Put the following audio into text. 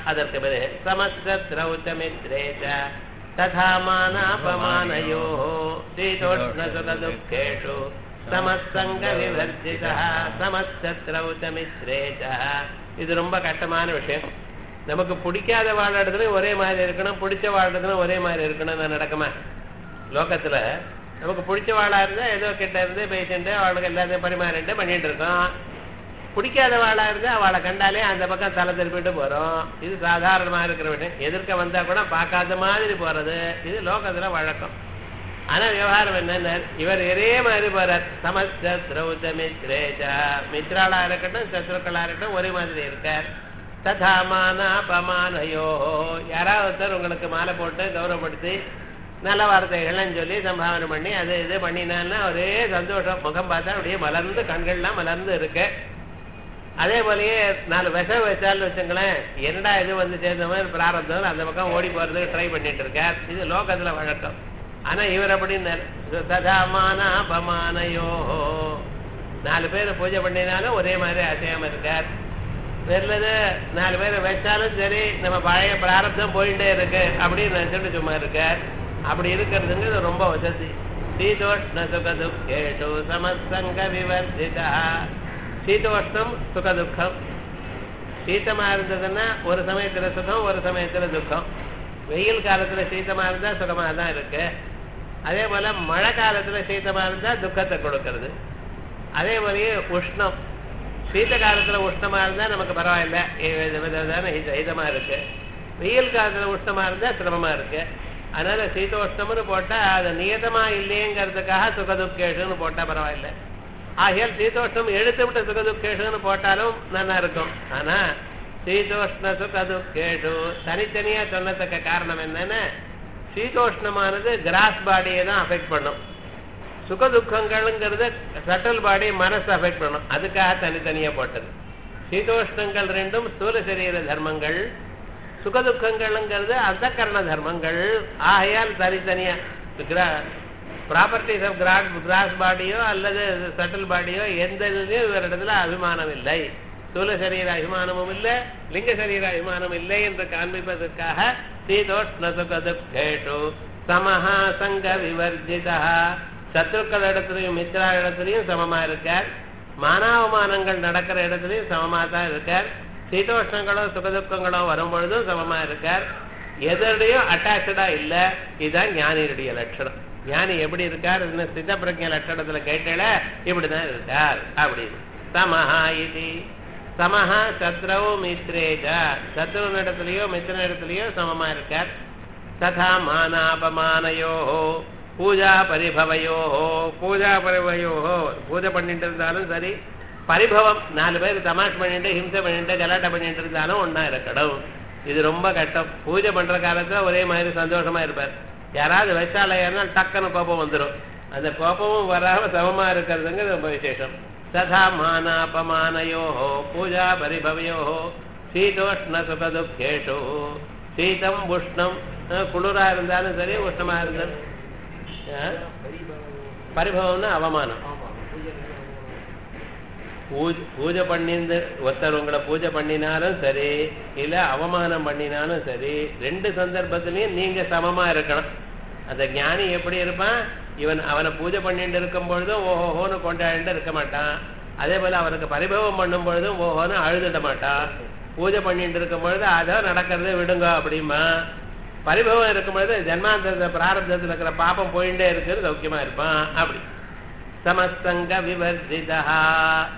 அதற்கு பிறகு சமஸ்திரௌச்சமித்ரே ததா மானாபமானயோ சீதோஷ்ணசுகதுக்கேஷு சமசங்க விவர்ஜிதா சமஸ்திரௌச்சமித்ரே இது ரொம்ப கஷ்டமான விஷயம் நமக்கு பிடிக்காத வாழ இடத்துலயும் ஒரே மாதிரி இருக்கணும் பிடிச்ச வாழ இடத்துலயும் ஒரே மாதிரி இருக்கணும் நடக்குமா லோகத்துல நமக்கு பிடிச்ச வாழா இருந்தா ஏதோ கிட்ட இருந்து பேசிட்டு அவளுக்கு எல்லாத்தையும் பரிமாறிட்டு பண்ணிட்டு இருக்கோம் பிடிக்காத வாழா இருந்தா அவளை கண்டாலே அந்த பக்கம் தலை திருப்பிட்டு போறோம் இது சாதாரணமா இருக்கிற விஷயம் எதிர்க்க வந்தா கூட பார்க்காத மாதிரி போறது இது லோகத்துல வழக்கம் ஆனா விவகாரம் என்ன இவர் ஒரே மாதிரி போறார் சமஸ்திரௌச்ச மித்ரேஜா மித்ராளா இருக்கட்டும் சத்ருக்களா இருக்கட்டும் ஒரே மாதிரி இருக்கார் ததா மானாபமானயோ யாராவது ஒருத்தர் உங்களுக்கு மாலை போட்டு கௌரவப்படுத்தி நல்ல வார்த்தைகள்லாம் சொல்லி சம்பாவனை பண்ணி அது இது பண்ணினான்னா ஒரே சந்தோஷம் முகம் பார்த்தா அப்படியே மலர்ந்து கண்கள்லாம் மலர்ந்து இருக்கு அதே போலயே நாலு விஷம் வச்சாலும் வச்சுங்களேன் என்னடா இது வந்து சேர்ந்த மாதிரி பிராரத்தம் அந்த பக்கம் ஓடி போறதுக்கு ட்ரை பண்ணிட்டு இருக்கார் இது லோகத்துல வழக்கம் ஆனா இவர் அப்படின்னு சதாமானாபமானயோ நாலு பேர் பூஜை பண்ணினாலும் ஒரே மாதிரி அசையாம இருக்கார் வெறுது நாலு பேர் வச்சாலும் சரி நம்ம பழைய பிராரப்தம் போயிட்டே இருக்கு அப்படின்னு நினைச்சிட்டு சும்மா இருக்கார் அப்படி இருக்கிறதுங்கிறது ரொம்ப வசதி சீதோஷ்ண சுகதுக்கேஷு சமசங்க விவர்ஜிதா சீதோஷ்ணம் சுகதுக்கம் சீத்தமா இருந்ததுன்னா ஒரு சமயத்துல சுகம் ஒரு சமயத்துல துக்கம் வெயில் காலத்துல சீத்தமா இருந்தா சுகமா தான் இருக்கு அதே போல மழை காலத்துல சீத்தமா இருந்தா துக்கத்தை கொடுக்கறது அதே மாதிரியே உஷ்ணம் சீத்த காலத்துல உஷ்ணமா இருந்தா நமக்கு பரவாயில்ல இதமா இருக்கு வெயில் காலத்துல உஷ்ணமா இருந்தா சிரமமா இருக்கு அதனால சீதோஷ்ணம்னு போட்டா அது நியதமா இல்லையங்கிறதுக்காக சுகதுக்கேஷுன்னு போட்டா பரவாயில்ல ஆகையால் சீதோஷ்ணம் எழுத்து விட்ட சுகதுக்கேஷுன்னு போட்டாலும் நல்லா இருக்கும் ஆனா சீதோஷ்ண சுகதுக்கேஷு தனித்தனியா சொன்னதுக்கு காரணம் என்னன்னா சீதோஷ்ணமானது கிராஸ் பாடியை தான் அஃபெக்ட் பண்ணும் சுக துக்கங்கள்ங்கிறது சட்டல் பாடி மனசு அஃபெக்ட் பண்ணும் அதுக்காக தனித்தனியா போட்டது சீதோஷ்ணங்கள் ரெண்டும் ஸ்தூல சரீர தர்மங்கள் சுகதுக்கங்கள்ங்கிறது அந்த கரண தர்மங்கள் ஆகையால் தனித்தனியா ப்ராப்பர்ட்டிஸ் ஆஃப் கிராஸ் கிராஸ் பாடியோ அல்லது சட்டல் பாடியோ எந்த இதுலையும் இவர் இடத்துல அபிமானம் இல்லை ஸ்தூல சரீர அபிமானமும் இல்லை லிங்க சரீர அபிமானம் இல்லை என்று காண்பிப்பதற்காக சீதோஷ்ண சுகதுக்கேஷு சமஹா சங்க விவர்ஜிதா சத்ருக்கள் இடத்துலையும் மித்ரா இடத்துலையும் சமமா இருக்கார் மானாவமானங்கள் நடக்கிற இடத்துலையும் சமமா தான் இருக்கார் சீதோஷ்ணங்களோ சுகதுக்கங்களோ வரும்பொழுதும் சமமா இருக்கார் எதோடையும் அட்டாச்சடா இல்ல இதுதான் ஞானியுடைய லட்சணம் ஞானி எப்படி இருக்கார் சித்த பிரஜ லட்சணத்துல கேட்டல இப்படிதான் இருக்கார் அப்படின்னு சமஹா இது சமஹா சத்ரவோ மித்ரேஜா சத்ருவன் இடத்துலயோ மித்திர இடத்துலயோ சமமா இருக்கார் ததா மானாபமானயோ பூஜா பரிபவையோ பூஜா பரிபவையோ பூஜை பண்ணிட்டு இருந்தாலும் சரி பரிபவம் நாலு பேர் தமாஷ் பண்ணிட்டு ஹிம்சை பண்ணிட்டு கலாட்டை பண்ணிட்டு இருந்தாலும் ஒன்னா இருக்கணும் இது ரொம்ப கஷ்டம் பூஜை பண்ற காலத்துல ஒரே மாதிரி சந்தோஷமா இருப்பார் யாராவது வச்சாலையா டக்குன்னு கோபம் வந்துடும் அந்த கோபமும் வராம சமமா இருக்கிறதுங்க ரொம்ப விசேஷம் ததா மானாபமானயோ பூஜா பரிபவையோ சீதோஷ்ண சுகதுக்கேஷோ சீதம் உஷ்ணம் குளிரா இருந்தாலும் சரி உஷ்ணமா இருந்தாலும் பரிபவம்னா அவமானம் பூஜை பண்ணிந்து ஒருத்தர் உங்களை பூஜை பண்ணினாலும் சரி இல்ல அவமானம் பண்ணினாலும் சரி ரெண்டு சந்தர்ப்பத்திலையும் நீங்க சமமா இருக்கணும் அந்த ஞானி எப்படி இருப்பான் இவன் அவனை பூஜை பண்ணிட்டு இருக்கும் பொழுதும் ஓஹோன்னு கொண்டாடிட்டு இருக்க மாட்டான் அதே போல அவனுக்கு பரிபவம் பண்ணும் பொழுதும் ஓஹோன்னு அழுதுட மாட்டான் பூஜை பண்ணிட்டு இருக்கும் பொழுது அதோ நடக்கிறத விடுங்க அப்படிமா பரிபவம் இருக்கும் பொழுது ஜென்மாந்த பிராரப்தத்தில் இருக்கிற பாப்பம் போயிட்டே இருக்குது சௌக்கியமா இருப்பான் அப்படி சமஸ்தங்க விவர்ஜிதா